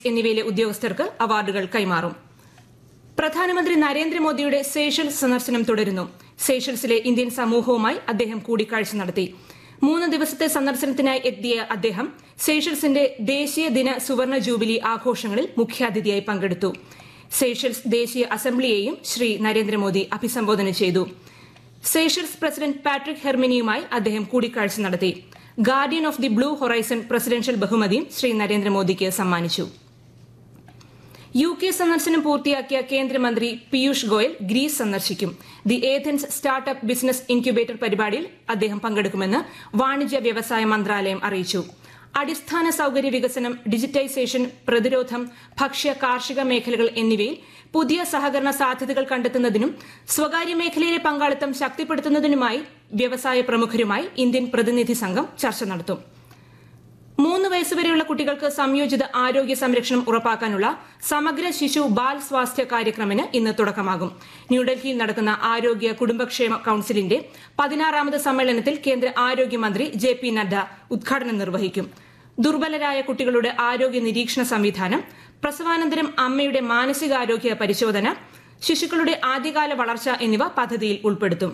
എന്നിവയിലെ ഉദ്യോഗസ്ഥർക്ക് അവാർഡുകൾ കൈമാറും പ്രധാനമന്ത്രി നരേന്ദ്രമോദിയുടെ സേഷൽസ് സന്ദർശനം തുടരുന്നു സേഷൽസിലെ ഇന്ത്യൻ സമൂഹവുമായി അദ്ദേഹം കൂടിക്കാഴ്ച നടത്തി മൂന്ന് ദിവസത്തെ സന്ദർശനത്തിനായി എത്തിയ അദ്ദേഹം സേഷൽസിന്റെ ദേശീയ ദിന സുവർണ ജൂബിലി ആഘോഷങ്ങളിൽ മുഖ്യാതിഥിയായി പങ്കെടുത്തു സേഷൽസ് ദേശീയ അസംബ്ലിയെയും ശ്രീ നരേന്ദ്രമോദി അഭിസംബോധന ചെയ്തു സേഷൽസ് പ്രസിഡന്റ് പാട്രിക് ഹെർമിനിയുമായി അദ്ദേഹം കൂടിക്കാഴ്ച നടത്തി guardian of the blue horizon presidential ബഹുമതിയും ശ്രീ നരേന്ദ്രമോദിക്ക് സമ്മാനിച്ചു യു കെ സന്ദർശനം പൂർത്തിയാക്കിയ കേന്ദ്രമന്ത്രി പീയൂഷ് ഗോയൽ ഗ്രീസ് സന്ദർശിക്കും the Athens startup business incubator പരിപാടിയിൽ അദ്ദേഹം പങ്കെടുക്കുമെന്ന് വാണിജ്യ വ്യവസായ മന്ത്രാലയം അറിയിച്ചു അടിസ്ഥാന സൌകര്യ വികസനം ഡിജിറ്റൈസേഷൻ പ്രതിരോധം ഭക്ഷ്യ കാർഷിക മേഖലകൾ എന്നിവയിൽ പുതിയ സഹകരണ സാധ്യതകൾ കണ്ടെത്തുന്നതിനും സ്വകാര്യ മേഖലയിലെ പങ്കാളിത്തം ശക്തിപ്പെടുത്തുന്നതിനുമായി വ്യവസായ പ്രമുഖരുമായി ഇന്ത്യൻ പ്രതിനിധി സംഘം ചർച്ച നടത്തും മൂന്ന് വയസ്സുവരെയുള്ള കുട്ടികൾക്ക് സംയോജിത ആരോഗ്യ സംരക്ഷണം ഉറപ്പാക്കാനുള്ള സമഗ്ര ശിശു ബാൽ സ്വാസ്ഥ്യ കാര്യക്രമിന് ഇന്ന് തുടക്കമാകും ന്യൂഡൽഹിയിൽ നടക്കുന്ന ആരോഗ്യ കുടുംബക്ഷേമ കൌൺസിലിന്റെ പതിനാറാമത് സമ്മേളനത്തിൽ കേന്ദ്ര ആരോഗ്യമന്ത്രി ജെ പി നദ്ദ ഉദ്ഘാടനം നിർവഹിക്കും ദുർബലരായ കുട്ടികളുടെ ആരോഗ്യ നിരീക്ഷണ സംവിധാനം പ്രസവാനന്തരം അമ്മയുടെ മാനസികാരോഗ്യ പരിശോധന ശിശുക്കളുടെ ആദ്യകാല വളർച്ച എന്നിവ പദ്ധതിയിൽ ഉൾപ്പെടുത്തും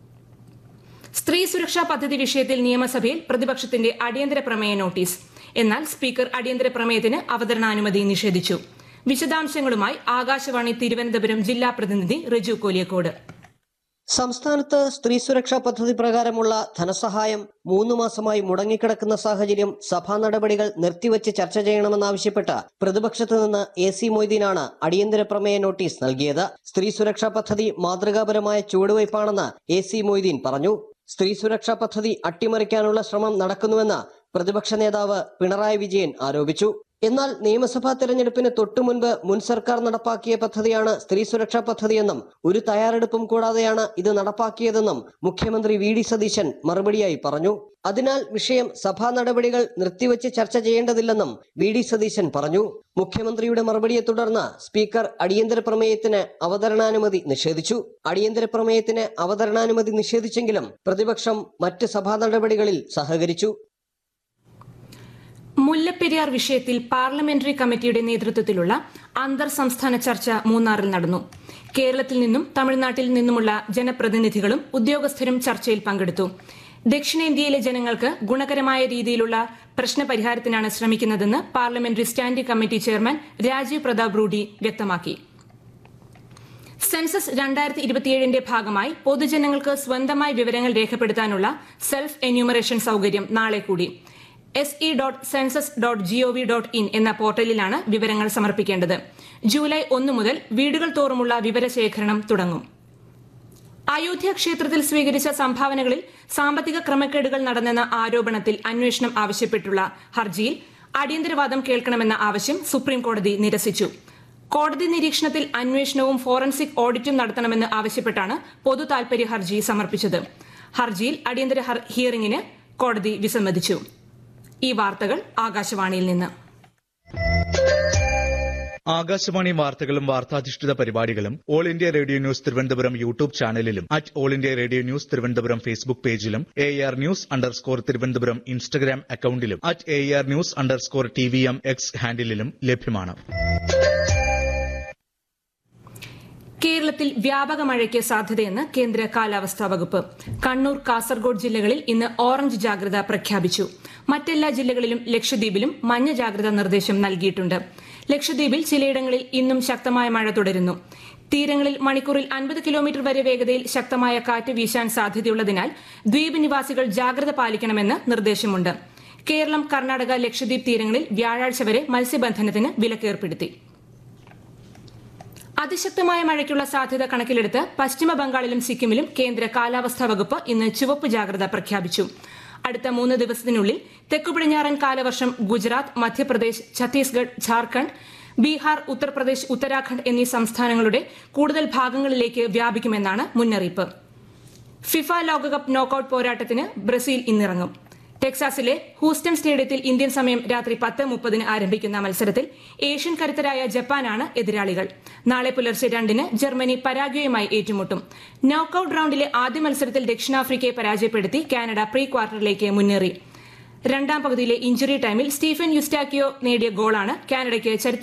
സ്ത്രീ സുരക്ഷാ പദ്ധതി വിഷയത്തിൽ നിയമസഭയിൽ പ്രതിപക്ഷത്തിന്റെ അടിയന്തര പ്രമേയ നോട്ടീസ് എന്നാൽ സ്പീക്കർ അടിയന്തര പ്രമേയത്തിന് അവതരണാനുമതി നിഷേധിച്ചു വിശദാംശങ്ങളുമായി ആകാശവാണി തിരുവനന്തപുരം ജില്ലാ പ്രതിനിധി റിജു കോലിയക്കോട് സംസ്ഥാനത്ത് സ്ത്രീ സുരക്ഷാ പദ്ധതി പ്രകാരമുള്ള ധനസഹായം മൂന്ന് മാസമായി മുടങ്ങിക്കിടക്കുന്ന സാഹചര്യം സഭാ നടപടികൾ നിർത്തിവച്ച് ചർച്ച ചെയ്യണമെന്നാവശ്യപ്പെട്ട് പ്രതിപക്ഷത്ത് നിന്ന് എ സി മൊയ്തീനാണ് അടിയന്തര പ്രമേയ നോട്ടീസ് നൽകിയത് സ്ത്രീ സുരക്ഷാ പദ്ധതി മാതൃകാപരമായ ചുവടുവയ്പാണെന്ന് എ സി മൊയ്തീൻ പറഞ്ഞു സ്ത്രീ സുരക്ഷാ പദ്ധതി അട്ടിമറിക്കാനുള്ള ശ്രമം നടക്കുന്നുവെന്ന് പ്രതിപക്ഷ നേതാവ് പിണറായി വിജയൻ ആരോപിച്ചു എന്നാൽ നിയമസഭാ തെരഞ്ഞെടുപ്പിന് തൊട്ടുമുൻപ് മുൻ സർക്കാർ നടപ്പാക്കിയ പദ്ധതിയാണ് സ്ത്രീ സുരക്ഷാ പദ്ധതിയെന്നും ഒരു തയ്യാറെടുപ്പും കൂടാതെയാണ് ഇത് നടപ്പാക്കിയതെന്നും മുഖ്യമന്ത്രി വി ഡി സതീശൻ മറുപടിയായി പറഞ്ഞു അതിനാൽ വിഷയം സഭാ നടപടികൾ നിർത്തിവച്ച് ചർച്ച ചെയ്യേണ്ടതില്ലെന്നും വി ഡി സതീശൻ പറഞ്ഞു മുഖ്യമന്ത്രിയുടെ മറുപടിയെ തുടർന്ന് സ്പീക്കർ അടിയന്തര പ്രമേയത്തിന് അവതരണാനുമതി നിഷേധിച്ചു അടിയന്തര പ്രമേയത്തിന് അവതരണാനുമതി നിഷേധിച്ചെങ്കിലും പ്രതിപക്ഷം മറ്റ് സഭാ നടപടികളിൽ സഹകരിച്ചു മുല്ലപ്പെരിയാർ വിഷയത്തിൽ പാർലമെന്ററി കമ്മിറ്റിയുടെ നേതൃത്വത്തിലുള്ള അന്തർ സംസ്ഥാന ചർച്ച മൂന്നാറിൽ നടന്നു കേരളത്തിൽ നിന്നും തമിഴ്നാട്ടിൽ നിന്നുമുള്ള ജനപ്രതിനിധികളും ഉദ്യോഗസ്ഥരും ചർച്ചയിൽ പങ്കെടുത്തു ദക്ഷിണേന്ത്യയിലെ ജനങ്ങൾക്ക് ഗുണകരമായ രീതിയിലുള്ള പ്രശ്നപരിഹാരത്തിനാണ് ശ്രമിക്കുന്നതെന്ന് parliamentary standing committee chairman Rajiv Pratap Rudy വ്യക്തമാക്കി സെൻസസ് രണ്ടായിരത്തി ഇരുപത്തിയേഴിന്റെ ഭാഗമായി പൊതുജനങ്ങൾക്ക് സ്വന്തമായി വിവരങ്ങൾ രേഖപ്പെടുത്താനുള്ള സെൽഫ് എന്യൂമറേഷൻ സൌകര്യം നാളെ കൂടി S E dot census dot G O V dot in എന്ന പോർട്ടലിലാണ് വിവരങ്ങൾ സമർപ്പിക്കേണ്ടത് ജൂലൈ ഒന്ന് മുതൽ വീടുകൾ തോറുമുള്ള വിവരശേഖരണം തുടങ്ങും അയോധ്യ ക്ഷേത്രത്തിൽ സ്വീകരിച്ച സംഭാവനകളിൽ സാമ്പത്തിക ക്രമക്കേടുകൾ നടന്നെന്ന ആരോപണത്തിൽ അന്വേഷണം ആവശ്യപ്പെട്ടുള്ള ഹർജിയിൽ അടിയന്തരവാദം കേൾക്കണമെന്ന ആവശ്യം സുപ്രീംകോടതി നിരസിച്ചു കോടതി നിരീക്ഷണത്തിൽ അന്വേഷണവും ഫോറൻസിക് ഓഡിറ്റും നടത്തണമെന്ന് ആവശ്യപ്പെട്ടാണ് പൊതു താൽപര്യ ഹർജി സമർപ്പിച്ചത് ഹർജിയിൽ അടിയന്തര ഹിയറിംഗിന് കോടതി വിസമ്മതിച്ചു ഈ വാർത്തകൾ ആകാശവാണിയിൽ നിന്ന് ആകാശവാണി വാർത്തകളും വാർത്താധിഷ്ഠിത പരിപാടികളും all India radio news Thiruvananthapuram YouTube ചാനലിലും at all India radio news Thiruvananthapuram Facebook പേജിലും A R news underscore Thiruvananthapuram Instagram അക്കൌണ്ടിലും at A R news underscore T V M X ഹാൻഡിലും ലഭ്യമാണ് കേരളത്തിൽ വ്യാപക മഴയ്ക്ക് സാധ്യതയെന്ന് കേന്ദ്ര കാലാവസ്ഥാ വകുപ്പ് കണ്ണൂർ കാസർഗോഡ് ജില്ലകളിൽ ഇന്ന് ഓറഞ്ച് ജാഗ്രത പ്രഖ്യാപിച്ചു മറ്റെല്ലാ ജില്ലകളിലും ലക്ഷദ്വീപിലും മഞ്ഞ ജാഗ്രതാ നിർദ്ദേശം നൽകിയിട്ടുണ്ട് ലക്ഷദ്വീപിൽ ചിലയിടങ്ങളിൽ ഇന്നും ശക്തമായ മഴ തുടരുന്നു തീരങ്ങളിൽ മണിക്കൂറിൽ അൻപത് കിലോമീറ്റർ വരെ വേഗതയിൽ ശക്തമായ കാറ്റ് വീശാൻ സാധ്യതയുള്ളതിനാൽ ദ്വീപ് നിവാസികൾ ജാഗ്രത പാലിക്കണമെന്ന് നിർദ്ദേശമുണ്ട് കേരളം കർണാടക ലക്ഷദ്വീപ് തീരങ്ങളിൽ വ്യാഴാഴ്ച വരെ മത്സ്യബന്ധനത്തിന് വിലക്കേർപ്പെടുത്തി അതിശക്തമായ മഴയ്ക്കുള്ള സാധ്യത കണക്കിലെടുത്ത് പശ്ചിമ ബംഗാളിലും സിക്കിമിലും കേന്ദ്ര കാലാവസ്ഥാ വകുപ്പ് ഇന്ന് ചുവപ്പ് ജാഗ്രത പ്രഖ്യാപിച്ചു അടുത്ത മൂന്ന് ദിവസത്തിനുള്ളിൽ തെക്കു പടിഞ്ഞാറൻ കാലവർഷം ഗുജറാത്ത് മധ്യപ്രദേശ് ഛത്തീസ്ഗഡ് ഝാർഖണ്ഡ് ബീഹാർ ഉത്തർപ്രദേശ് ഉത്തരാഖണ്ഡ് എന്നീ സംസ്ഥാനങ്ങളുടെ കൂടുതൽ ഭാഗങ്ങളിലേക്ക് വ്യാപിക്കുമെന്നാണ് മുന്നറിയിപ്പ് ഫിഫ ലോകകപ്പ് നോക്കൌട്ട് പോരാട്ടത്തിന് ബ്രസീൽ ഇന്നിറങ്ങും ടെക്സാസിലെ ഹൂസ്റ്റൺ സ്റ്റേഡിയത്തിൽ ഇന്ത്യൻ സമയം രാത്രി പത്ത് മുപ്പതിന് ആരംഭിക്കുന്ന മത്സരത്തിൽ ഏഷ്യൻ കരുത്തരായ ജപ്പാനാണ് എതിരാളികൾ നാളെ പുലർച്ചെ രണ്ടിന് ജർമ്മനി പരാഗ്വയുമായി ഏറ്റുമുട്ടും നോക്കൌട്ട് റൌണ്ടിലെ ആദ്യ മത്സരത്തിൽ ദക്ഷിണാഫ്രിക്കയെ പരാജയപ്പെടുത്തി കാനഡ പ്രീ ക്വാർട്ടറിലേക്ക് മുന്നേറി രണ്ടാം പകുതിയിലെ ഇഞ്ചുറി ടൈമിൽ സ്റ്റീഫൻ യുസ്റ്റാക്കിയോ നേടിയ ഗോളാണ് കാനഡയ്ക്ക് ചരിത്ര